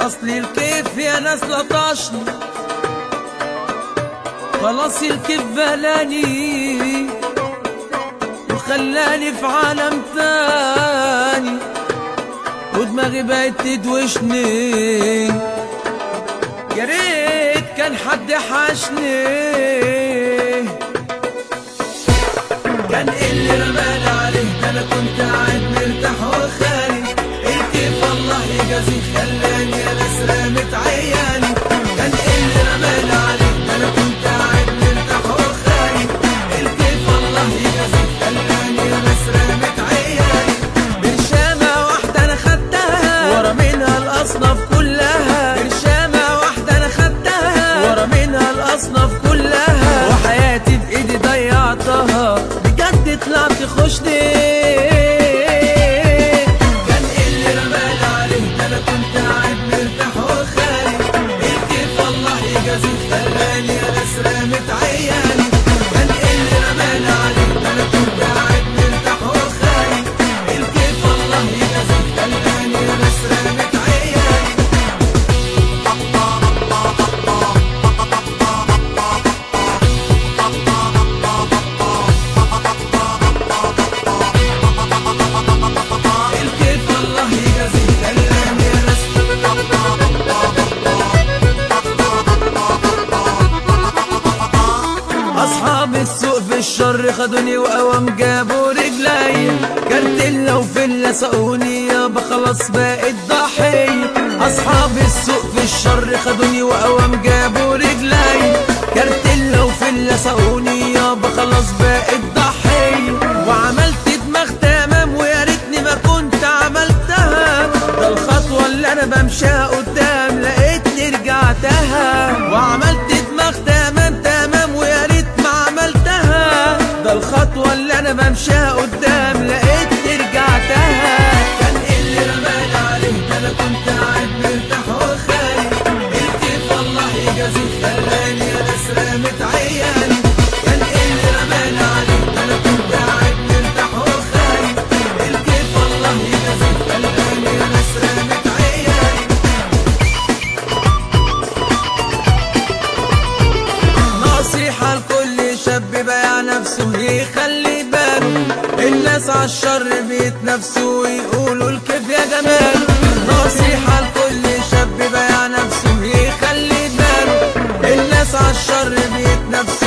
اصل الكيف يا ناس لطشني خلاص الكيف بلاني وخلاني في عالم تاني ودماغي بقت تدوشني يا ريت كان حد حاشني كان إيه اللي رماني عليه ده انا كنت قاعد مرتاح وخالي الكيف الله يجازيه خلاني انا سلامة عيالي كان إيه اللي رماني عليه ده انا كنت قاعد مرتاح وخالي الكيف الله يجازيه خلاني انا سلامة عيالي برشامة واحدة انا خدتها ورا منها الاصناف كلها برشامة واحدة انا خدتها ورا منها الاصناف كلها وحياتي بايدي ضيعتها بجد طلعت خشني كان إيه اللي رماني عليه ده انا كنت قاعد مرتاح وخالي الكيف الله يجازيه خلاني انا سلامة عيالي كان إيه اللي رماني عليه ده انا كنت قاعد مرتاح وخالي الكيف الله يجازيه خلاني انا سلامة عيالي الكيف الله يجازيه خلاني انا اصحاب السوق في الشر خدوني وقوام جابوا رجلي كارتيلا وفيلا سقوني يابا خلاص بقيت ضحية اصحاب السوق في الشر خدوني وقوام جابوا رجلي كارتيلا وفيلا سقوني يابا خلاص بقيت ضحية وعملت دماغ تمام ويا ريتني ما كنت عملتها ده الخطوة اللي انا بمشيها قدام لقيتني رجعتها وعملت دماغ تمام تمام ويا ريت ما عملتها ده الخطوة اللي انا بمشيها قدام لقيتني رجعتها كان إيه اللي رماني عليه ده انا كنت قاعد مرتاح وخالي الكيف الله يجازيه خلاني انا سلامة عيالي كان إيه اللي رماني عليه ده انا كنت قاعد مرتاح وخالي الكيف الله يجازيه خلاني انا سلامة عيالي نصيحة لكل شاب بايع نفسه يخلي باله الناس عالشر بيتنافسوا ويقولوا الكيف يا جمال نصيحة لكل شاب بايع نفسه يخلي باله الناس عالشر بيتنافسوا